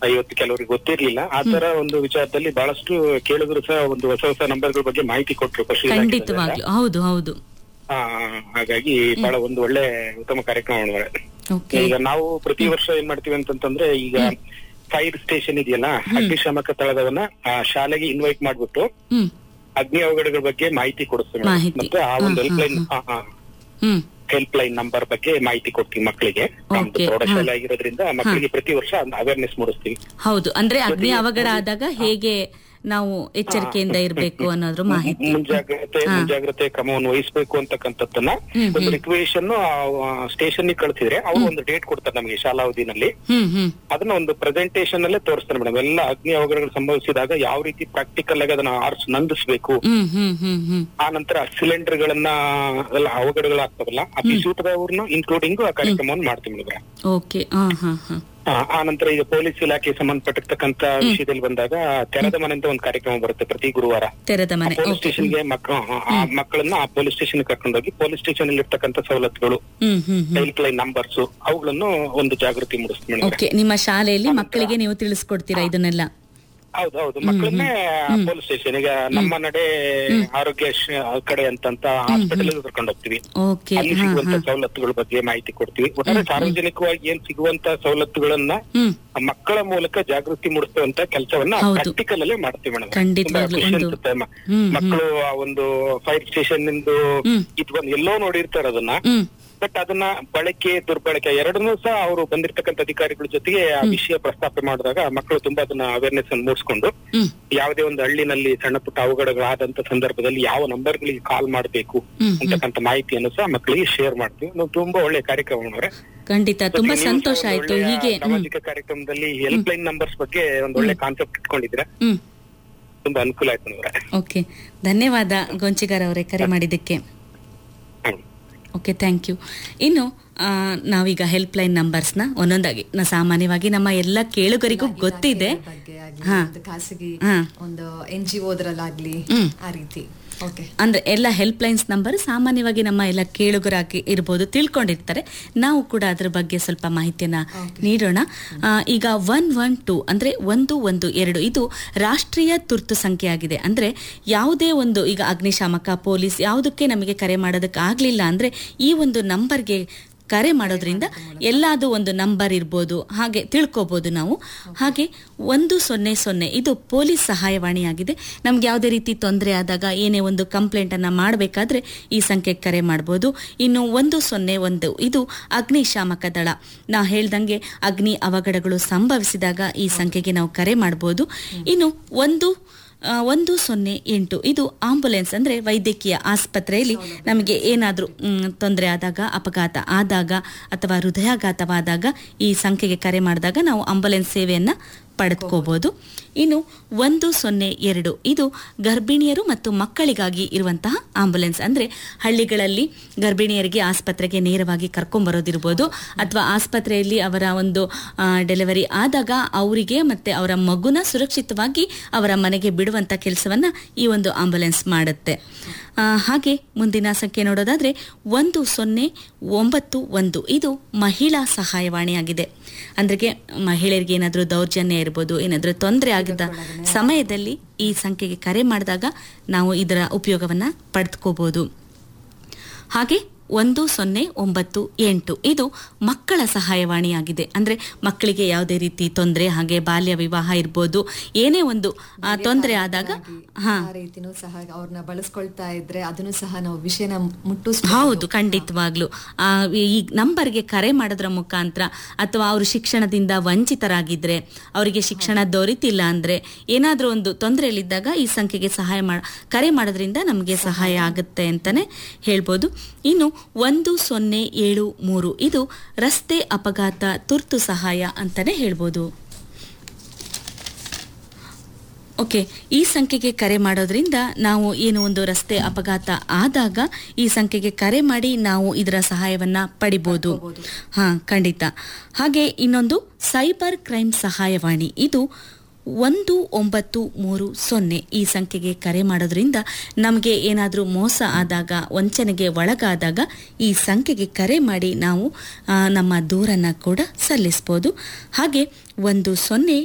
ಇವತ್ತು ಕೆಲವರಿಗೆ ಗೊತ್ತಿರ್ಲಿಲ್ಲ ಆ ತರ ಒಂದು ವಿಚಾರದಲ್ಲಿ ಬಹಳಷ್ಟು ಕೇಳಿದ್ರು ಸಹ ಒಂದು ಹೊಸ ಹೊಸ ನಂಬರ್ಗಳ ಬಗ್ಗೆ ಮಾಹಿತಿ ಕೊಟ್ರು ಪಶು ಇಲಾಖೆಯಿಂದ. ಖಂಡಿತವಾಗ್ಲು ಹೌದು ಹೌದು ಆ, ಹಾಗಾಗಿ ಬಹಳ ಒಂದು ಒಳ್ಳೆ ಉತ್ತಮ ಕಾರ್ಯಕ್ರಮ ಮಾಡಿದ್ದಾರೆ ಓಕೆ ಈಗ ನಾವು ಪ್ರತಿ ವರ್ಷ ಏನ್ ಮಾಡ್ತೀವಿ ಅಂತಂತಂದ್ರೆ ಈಗ ಫೈರ್ ಸ್ಟೇಷನ್ ಇದೆಯಲ್ಲ ಅಗ್ನಿಶಾಮಕ ತಳದವನ್ನ ಆ, ಶಾಲೆಗೆ ಇನ್ವೈಟ್ ಮಾಡ್ಬಿಟ್ಟು ಹ್ಮ್ ಅಗ್ನಿ ಅವಘಡಗಳ ಬಗ್ಗೆ ಮಾಹಿತಿ ಕೊಡಿಸ್ತೀವಿ ಮೇಡಮ್. ಮಾಹಿತಿ. ಮತ್ತೆ ಆ ಒಂದು ಹಾ, ಹೆಲ್ಪ್ ಹಾ, ಲೈನ್ ಹ್ಮ್ ಹೆಲ್ಪ್ ಲೈನ್ ನಂಬರ್ ಬಗ್ಗೆ ಮಾಹಿತಿ ಕೊಡ್ತೀವಿ ಮಕ್ಕಳಿಗೆ ನಮ್ದು Okay, ಪ್ರೌಢಶಾಲೆ ಆಗಿರೋದ್ರಿಂದ ಮಕ್ಕಳಿಗೆ ಪ್ರತಿ ವರ್ಷ ಅವೇರ್ನೆಸ್ ಮೂಡಿಸ್ತೀವಿ ಹೌದು ಅಂದ್ರೆ ಅಗ್ನಿ ಅವಘಡ ಆದಾಗ ಹೇಗೆ ನಾವು ಎಚ್ಚರಿಕೆಯಿಂದ ಇರಬೇಕು ಅನ್ನೋದ್ರ ಮಾಹಿತಿ ಮುಂಜಾಗ್ರತೆ ಮುಂಜಾಗ್ರತೆ ಕ್ರಮವನ್ನು ವಹಿಸಬೇಕು ಅಂತಕ್ಕಂಥದ್ದನ್ನ ಒಂದು ರಿಕ್ವೆಷನ್ ಸ್ಟೇಷನ್ ಕಳಿಸಿದ್ರೆ ಅವರು ಒಂದು ಡೇಟ್ ಕೊಡ್ತಾರೆ ನಮಗೆ ಶಾಲಾವಧಿನಲ್ಲಿ ಹ್ಮ್ ಹ್ಮ್ ಅದನ್ನ ಒಂದು ಪ್ರೆಸೆಂಟೇಶನ್ ಅಲ್ಲೇ ತೋರಿಸ್ತಾರೆ ಮೇಡಮ್ ಎಲ್ಲ ಅಗ್ನಿ ಅವಘಡಗಳು ಸಂಭವಿಸಿದಾಗ ಯಾವ ರೀತಿ ಪ್ರಾಕ್ಟಿಕಲ್ ಆಗಿ ಅದನ್ನ ಆರ್ಸ್ ನಂದಿಸ್ಬೇಕು ಹ್ಮ್ ಹ್ಮ್ ಹ್ಮ್ ಹ್ಮ್ ಆ ನಂತರ ಸಿಲಿಂಡರ್ ಗಳನ್ನ ಎಲ್ಲ ಅವಘಡಗಳಾಗ್ತಾವಲ್ಲ ಆ ಪಿಸೂಟದವ್ರನ್ನ ಇನ್ಕ್ಲೂಡಿಂಗ್ ಆ ಕಾರ್ಯಕ್ರಮವನ್ನು ಮಾಡ್ತೀವಿ ಮೇಡಮ್ ಓಕೆ ಹಾ ಹಾ ಹಾ ಆ ಆ ನಂತರ ಈಗ ಪೊಲೀಸ್ ಇಲಾಖೆ ಸಂಬಂಧಪಟ್ಟಿರ್ತಕ್ಕಂತ ವಿಷಯದಲ್ಲಿ ಬಂದಾಗ ತೆರೆದ ಮನೆ ಅಂತ ಒಂದು ಕಾರ್ಯಕ್ರಮ ಬರುತ್ತೆ ಪ್ರತಿ ಗುರುವಾರ ತೆರೆದ ಮನೆ ಪೊಲೀಸ್ ಓಕೆ ಸ್ಟೇಷನ್ಗೆ ಮಕ್ಕಳು ಆ ಮಕ್ಕಳನ್ನ ಆ ಪೊಲೀಸ್ ಸ್ಟೇಷನ್ ಕರ್ಕೊಂಡೋಗಿ ಪೊಲೀಸ್ ಸ್ಟೇಷನ್ ಅಲ್ಲಿ ಇರ್ತಕ್ಕಂಥ ಸವಲತ್ತುಗಳು ಹ್ಮ್ ಹ್ಮ್ ಹ್ಮ್ ಹೆಲ್ಪ್ ಲೈನ್ ನಂಬರ್ಸ್ ಅವುಗಳನ್ನು ಒಂದು ಜಾಗೃತಿ ಮೂಡಿಸ್ತೀವಿ ಮೇಡಮ್ ಓಕೆ ನಿಮ್ಮ ಶಾಲೆಯಲ್ಲಿ ಮಕ್ಕಳಿಗೆ ನೀವು ತಿಳಿಸ್ಕೊಡ್ತೀರಾ ಇದನ್ನೆಲ್ಲ ಹೌದು ಹೌದು ಮಕ್ಕಳನ್ನೇ ಪೊಲೀಸ್ ಸ್ಟೇಷನ್ ಈಗ ನಮ್ಮ ನಡೆ ಆರೋಗ್ಯ ಶ- ಕಡೆ ಅಂತಂತ ಹಾಸ್ಪಿಟಲ್ ಕರ್ಕೊಂಡು ಹೋಗ್ತೀವಿ ಓಕೆ ಅಲ್ಲಿ ಹಾ ಸಿಗುವಂತ ಹಾ ಸವಲತ್ತುಗಳ ಬಗ್ಗೆ ಮಾಹಿತಿ ಕೊಡ್ತೀವಿ ಒಟ್ಟಾರೆ ಸಾರ್ವಜನಿಕವಾಗಿ ಏನ್ ಸಿಗುವಂತ ಸವಲತ್ತುಗಳನ್ನ ಹ್ಮ್ ಆ ಮಕ್ಕಳ ಮೂಲಕ ಜಾಗೃತಿ ಮೂಡಿಸುವಂತ ಕೆಲಸವನ್ನ ಹೌದು. ಪ್ರಾಕ್ಟಿಕಲ್ ಅಲ್ಲೇ ಮಾಡ್ತೀವಿ ಮೇಡಮ್ ಖಂಡಿತವಾಗ್ಲೂ ಒಂದು- ಹ್ಮ್, ಹ್ಮ್. ಮಕ್ಕಳು ಆ ಒಂದು ಫೈರ್ ಸ್ಟೇಷನ್ ನಿಂದು ಹ್ಮ್. ಇದು ಬಂದು ಎಲ್ಲೋ ನೋಡಿರ್ತಾರೆ ಅದನ್ನ ಹ್ಮ್ ಬಟ್ ಅದನ್ನ ಬಳಕೆ ದುರ್ಬಳಕೆ ಎರಡನ್ನೂ ಸಹ ಅವರು ಬಂದಿರ್ತಕ್ಕಂಥ ಅಧಿಕಾರಿಗಳ ಜೊತೆಗೆ ಆ ವಿಷಯ ಪ್ರಸ್ತಾಪ ಮಾಡಿದಾಗ ಮಕ್ಕಳು ತುಂಬಾ ಅದನ್ನ ಅವೇರ್ನೆಸ್ ಅನ್ನು ಮೂಡಿಸ್ಕೊಂಡು ಹ್ಮ್ ಯಾವುದೇ ಒಂದು ಹಳ್ಳಿನಲ್ಲಿ ಸಣ್ಣ ಪುಟ್ಟ ಅವಘಡಗಳಾದಂತ ಸಂದರ್ಭದಲ್ಲಿ ಯಾವ ನಂಬರ್ಗಳಿಗೆ ಕಾಲ್ ಮಾಡಬೇಕು ಹ್ಮ್, ಅಂತಕ್ಕಂಥ ಮಾಹಿತಿಯನ್ನು ಸಹ ಮಕ್ಕಳಿಗೆ ಶೇರ್ ಮಾಡ್ತೀವಿ ನಾವು ತುಂಬಾ ಒಳ್ಳೆ ಕಾರ್ಯಕ್ರಮ ಅವ್ರೆ. ಖಂಡಿತ ತುಂಬಾ ನೀವು ಸಹ ಸಂತೋಷ ಒಂದು ಆಯ್ತು ಒಳ್ಳೆಯ ಹೀಗೆ ಹ್ಮ್ ಸಾಮಾಜಿಕ ಕಾರ್ಯಕ್ರಮದಲ್ಲಿ ಹೆಲ್ಪ್ ಲೈನ್ ನಂಬರ್ಸ್ ಬಗ್ಗೆ ಒಂದು ಒಳ್ಳೆ ಕಾನ್ಸೆಪ್ಟ್ ಇಟ್ಕೊಂಡಿದ್ರೆ ಹ್ಮ್ ತುಂಬಾ ಅನುಕೂಲ ಆಯ್ತು ಅಂದ್ರೆ ಓಕೆ ಧನ್ಯವಾದ ಗೊಂಚಿಗಾರ್ ಅವರೇ ಕರೆ ಮಾಡಿದ್ದಕ್ಕೆ ಓಕೆ ಥ್ಯಾಂಕ್ ಯು ಇನ್ನು ಆ, ನಾವೀಗ ಹೆಲ್ಪ್ ಲೈನ್ ನಂಬರ್ಸ್ನ ಒಂದೊಂದಾಗಿ ನಾ ಸಾಮಾನ್ಯವಾಗಿ ನಮ್ಮ ಎಲ್ಲ ಕೇಳುಗರಿಗೂ ಗೊತ್ತಿದೆ ಬಗ್ಗೆ ಆಗ್ಲಿ ಹಾ. ಒಂದು ಖಾಸಗಿ ಹಾ. ಒಂದು ಎನ್ ಜಿ ಓದ್ರಲ್ಲಾಗ್ಲಿ ಹ್ಮ್. ಆ ರೀತಿ ಓಕೆ ಅಂದ್ರೆ ಎಲ್ಲ ಹೆಲ್ಪ್ ಲೈನ್ಸ್ ನಂಬರ್ ಸಾಮಾನ್ಯವಾಗಿ ನಮ್ಮ ಎಲ್ಲ ಕೇಳುಗರಾಗಿ ಇರ್ಬೋದು ತಿಳ್ಕೊಂಡಿರ್ತಾರೆ ನಾವು ಕೂಡ ಅದ್ರ ಬಗ್ಗೆ ಸ್ವಲ್ಪ ಮಾಹಿತಿಯನ್ನ ನೀಡೋಣ ಆ, ಈಗ ಒನ್ ಒನ್ ಟೂ ಅಂದ್ರೆ ಒಂದು ಒಂದು ಎರಡು ಇದು ರಾಷ್ಟ್ರೀಯ ತುರ್ತು ಸಂಖ್ಯೆ ಆಗಿದೆ ಅಂದ್ರೆ ಯಾವುದೇ ಒಂದು ಈಗ ಅಗ್ನಿಶಾಮಕ ಪೊಲೀಸ್ ಯಾವುದಕ್ಕೆ ನಮಗೆ ಕರೆ ಮಾಡೋದಕ್ಕೆ ಆಗ್ಲಿಲ್ಲ ಅಂದ್ರೆ ಈ ಒಂದು ನಂಬರ್ಗೆ ಕರೆ ಮಾಡೋದ್ರಿಂದ ಎಲ್ಲಾದು ಒಂದು ನಂಬರ್ ಇರ್ಬೋದು ಹಾಗೆ ತಿಳ್ಕೊಬೋದು ನಾವು ಹಾಗೆ ಒಂದು ಸೊನ್ನೆ ಸೊನ್ನೆ ಇದು ಪೊಲೀಸ್ ಸಹಾಯವಾಣಿಯಾಗಿದೆ ನಮ್ಗೆ ಯಾವುದೇ ರೀತಿ ತೊಂದರೆ ಆದಾಗ ಏನೇ ಒಂದು ಕಂಪ್ಲೇಂಟ್ ಅನ್ನ ಮಾಡಬೇಕಾದ್ರೆ ಈ ಸಂಖ್ಯೆಗೆ ಕರೆ ಮಾಡ್ಬೋದು ಇನ್ನು ಒಂದು ಸೊನ್ನೆ ಒಂದು ಇದು ಅಗ್ನಿಶಾಮಕ ದಳ ನಾ ಹೇಳ್ದಂಗೆ ಅಗ್ನಿ ಅವಘಡಗಳು ಸಂಭವಿಸಿದಾಗ ಈ ಸಂಖ್ಯೆಗೆ ನಾವು ಕರೆ ಮಾಡ್ಬೋದು ಇನ್ನು ಒಂದು ಆ, ಒಂದು ಸೊನ್ನೆ ಎಂಟು ಇದು ಆಂಬುಲೆನ್ಸ್ ಅಂದ್ರೆ ವೈದ್ಯಕೀಯ ಆಸ್ಪತ್ರೆಯಲ್ಲಿ ನಮಗೆ ಏನಾದರೂ ತೊಂದರೆ ಆದಾಗ ಅಪಘಾತ ಆದಾಗ ಅಥವಾ ಹೃದಯಾಘಾತವಾದಾಗ ಈ ಸಂಖ್ಯೆಗೆ ಕರೆ ಮಾಡಿದಾಗ ನಾವು ಆಂಬುಲೆನ್ಸ್ ಸೇವೆಯನ್ನ ಪಡೆದುಕೋಬಹುದು ಇನ್ನು ಒಂದು ಸೊನ್ನೆ ಎರಡು ಇದು ಗರ್ಭಿಣಿಯರು ಮತ್ತು ಮಕ್ಕಳಿಗಾಗಿ ಇರುವಂತಹ ಆಂಬುಲೆನ್ಸ್ ಅಂದ್ರೆ ಹಳ್ಳಿಗಳಲ್ಲಿ ಗರ್ಭಿಣಿಯರಿಗೆ ಆಸ್ಪತ್ರೆಗೆ ನೇರವಾಗಿ ಕರ್ಕೊಂಬರೋದಿರ್ಬೋದು ಅಥವಾ ಆಸ್ಪತ್ರೆಯಲ್ಲಿ ಅವರ ಒಂದು ಡೆಲಿವರಿ ಆದಾಗ ಅವರಿಗೆ ಮತ್ತೆ ಅವರ ಮಗುನ ಸುರಕ್ಷಿತವಾಗಿ ಅವರ ಮನೆಗೆ ಬಿಡುವಂತ ಕೆಲಸವನ್ನ ಈ ಒಂದು ಆಂಬುಲೆನ್ಸ್ ಮಾಡುತ್ತೆ ಆ, ಹಾಗೆ ಮುಂದಿನ ಸಂಖ್ಯೆ ನೋಡೋದಾದ್ರೆ ಒಂದು ಸೊನ್ನೆ ಒಂಬತ್ತು ಒಂದು ಇದು ಮಹಿಳಾ ಸಹಾಯವಾಣಿಯಾಗಿದೆ ಅಂದ್ರೆ ಮಹಿಳೆಯರಿಗೆ ಏನಾದರೂ ದೌರ್ಜನ್ಯ ಇರ್ಬೋದು ಏನಾದರೂ ತೊಂದರೆ ಆಗಿದ್ದ ಸಮಯದಲ್ಲಿ ಈ ಸಂಖ್ಯೆಗೆ ಕರೆ ಮಾಡಿದಾಗ ನಾವು ಇದರ ಉಪಯೋಗವನ್ನ ಪಡೆದುಕೋಬಹುದು ಹಾಗೆ ಒಂದು ಸೊನ್ನೆ ಒಂಬತ್ತು ಎಂಟು ಇದು ಮಕ್ಕಳ ಸಹಾಯವಾಣಿಯಾಗಿದೆ ಅಂದ್ರೆ ಮಕ್ಕಳಿಗೆ ಯಾವುದೇ ರೀತಿ ತೊಂದರೆ ಹಾಗೆ ಬಾಲ್ಯ ವಿವಾಹ ಇರ್ಬೋದು ಏನೇ ಒಂದು ಆ, ತೊಂದರೆ ಆದಾಗ ಹಾ ಆ ರೀತಿನೂ ಸಹ ಅವ್ರನ್ನ ಬಳಸ್ಕೊಳ್ತಾ ಇದ್ರೆ ಅದನ್ನು ಸಹ ನಾವು ವಿಷಯನ ಮುಟ್ಟಿಸ್ ಹೌದು ಖಂಡಿತವಾಗ್ಲು ಆ, ಈ ನಂಬರ್ಗೆ ಕರೆ ಮಾಡೋದ್ರ ಮುಖಾಂತರ ಅಥವಾ ಅವರು ಶಿಕ್ಷಣದಿಂದ ವಂಚಿತರಾಗಿದ್ರೆ ಅವರಿಗೆ ಶಿಕ್ಷಣ ದೊರೀತಿಲ್ಲ ಅಂದ್ರೆ ಏನಾದರೂ ಒಂದು ತೊಂದರೆಯಲ್ಲಿದ್ದಾಗ ಈ ಸಂಖ್ಯೆಗೆ ಸಹಾಯ ಮಾಡ ಕರೆ ಮಾಡೋದ್ರಿಂದ ನಮಗೆ ಸಹಾಯ ಆಗುತ್ತೆ ಅಂತಾನೆ ಹೇಳ್ಬೋದು ಇನ್ನು ಒಂದು ಸೊನ್ನೆ ಏಳು ಮೂರು ಇದು ರಸ್ತೆ ಅಪಘಾತ ತುರ್ತು ಸಹಾಯ ಅಂತಾನೆ ಹೇಳ್ಬೋದು ಓಕೆ ಈ ಸಂಖ್ಯೆಗೆ ಕರೆ ಮಾಡೋದ್ರಿಂದ ನಾವು ಏನು ಒಂದು ರಸ್ತೆ ಅಪಘಾತ ಆದಾಗ ಈ ಸಂಖ್ಯೆಗೆ ಕರೆ ಮಾಡಿ ನಾವು ಇದರ ಸಹಾಯವನ್ನ ಪಡಿಬೋದು ಹಾ ಖಂಡಿತ ಹಾಗೆ ಇನ್ನೊಂದು ಸೈಬರ್ ಕ್ರೈಮ್ ಸಹಾಯವಾಣಿ ಇದು ಒಂದು ಒಂಬತ್ತು ಮೂರು ಸೊನ್ನೆ ಈ ಸಂಖ್ಯೆಗೆ ಕರೆ ಮಾಡೋದ್ರಿಂದ ನಮಗೆ ಏನಾದರೂ ಮೋಸ ಆದಾಗ ವಂಚನೆಗೆ ಒಳಗಾದಾಗ ಈ ಸಂಖ್ಯೆಗೆ ಕರೆ ಮಾಡಿ ನಾವು ಆ, ನಮ್ಮ ದೂರನ್ನ ಕೂಡ ಸಲ್ಲಿಸ್ಬೋದು ಹಾಗೆ ಒಂದು ಸೊನ್ನೆ